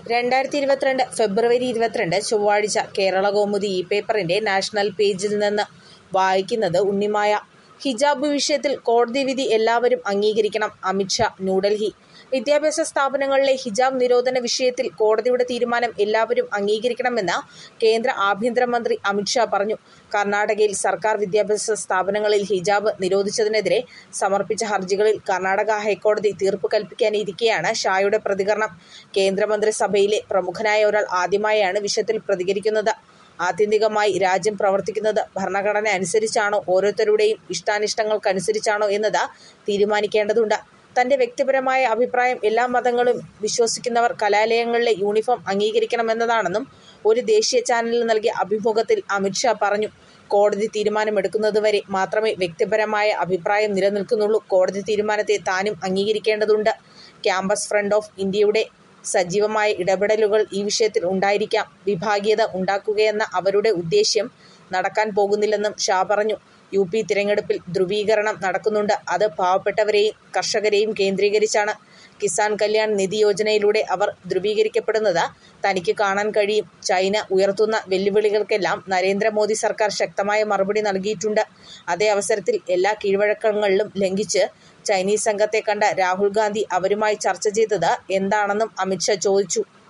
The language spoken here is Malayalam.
രണ്ടായിരത്തി ഇരുപത്തിരണ്ട് ഫെബ്രുവരി ഇരുപത്തിരണ്ട് ചൊവ്വാഴ്ച കേരള കൗമുദി ഈ പേപ്പറിന്റെ നാഷണൽ പേജിൽ നിന്ന് വായിക്കുന്നത് ഉണ്ണിമായ ഹിജാബ് വിഷയത്തിൽ കോടതി വിധി എല്ലാവരും അംഗീകരിക്കണം അമിത്ഷാ ന്യൂഡൽഹി വിദ്യാഭ്യാസ സ്ഥാപനങ്ങളിലെ ഹിജാബ് നിരോധന വിഷയത്തിൽ കോടതിയുടെ തീരുമാനം എല്ലാവരും അംഗീകരിക്കണമെന്ന് കേന്ദ്ര ആഭ്യന്തരമന്ത്രി അമിത്ഷാ പറഞ്ഞു കർണാടകയിൽ സർക്കാർ വിദ്യാഭ്യാസ സ്ഥാപനങ്ങളിൽ ഹിജാബ് നിരോധിച്ചതിനെതിരെ സമർപ്പിച്ച ഹർജികളിൽ കർണാടക ഹൈക്കോടതി തീർപ്പ് കൽപ്പിക്കാനിരിക്കെയാണ് ഷായുടെ പ്രതികരണം കേന്ദ്രമന്ത്രിസഭയിലെ പ്രമുഖനായ ഒരാൾ ആദ്യമായാണ് വിഷയത്തിൽ പ്രതികരിക്കുന്നത് ആത്യന്തികമായി രാജ്യം പ്രവർത്തിക്കുന്നത് ഭരണഘടന അനുസരിച്ചാണോ ഓരോരുത്തരുടെയും ഇഷ്ടാനിഷ്ടങ്ങൾക്കനുസരിച്ചാണോ എന്നത് തീരുമാനിക്കേണ്ടതുണ്ട് തന്റെ വ്യക്തിപരമായ അഭിപ്രായം എല്ലാ മതങ്ങളും വിശ്വസിക്കുന്നവർ കലാലയങ്ങളിലെ യൂണിഫോം അംഗീകരിക്കണമെന്നതാണെന്നും ഒരു ദേശീയ ചാനലിന് നൽകിയ അഭിമുഖത്തിൽ അമിത്ഷാ പറഞ്ഞു കോടതി തീരുമാനമെടുക്കുന്നതുവരെ മാത്രമേ വ്യക്തിപരമായ അഭിപ്രായം നിലനിൽക്കുന്നുള്ളൂ കോടതി തീരുമാനത്തെ താനും അംഗീകരിക്കേണ്ടതുണ്ട് ക്യാമ്പസ് ഫ്രണ്ട് ഓഫ് ഇന്ത്യയുടെ സജീവമായ ഇടപെടലുകൾ ഈ വിഷയത്തിൽ ഉണ്ടായിരിക്കാം വിഭാഗീയത ഉണ്ടാക്കുകയെന്ന അവരുടെ ഉദ്ദേശ്യം നടക്കാൻ പോകുന്നില്ലെന്നും ഷാ പറഞ്ഞു യു പി തിരഞ്ഞെടുപ്പിൽ ധ്രുവീകരണം നടക്കുന്നുണ്ട് അത് പാവപ്പെട്ടവരെയും കർഷകരെയും കേന്ദ്രീകരിച്ചാണ് കിസാൻ കല്യാൺ നിധി യോജനയിലൂടെ അവർ ധ്രുവീകരിക്കപ്പെടുന്നത് തനിക്ക് കാണാൻ കഴിയും ചൈന ഉയർത്തുന്ന വെല്ലുവിളികൾക്കെല്ലാം നരേന്ദ്രമോദി സർക്കാർ ശക്തമായ മറുപടി നൽകിയിട്ടുണ്ട് അതേ അവസരത്തിൽ എല്ലാ കീഴ്വഴക്കങ്ങളിലും ലംഘിച്ച് ചൈനീസ് സംഘത്തെ കണ്ട രാഹുൽ ഗാന്ധി അവരുമായി ചർച്ച ചെയ്തത് എന്താണെന്നും അമിത്ഷാ ചോദിച്ചു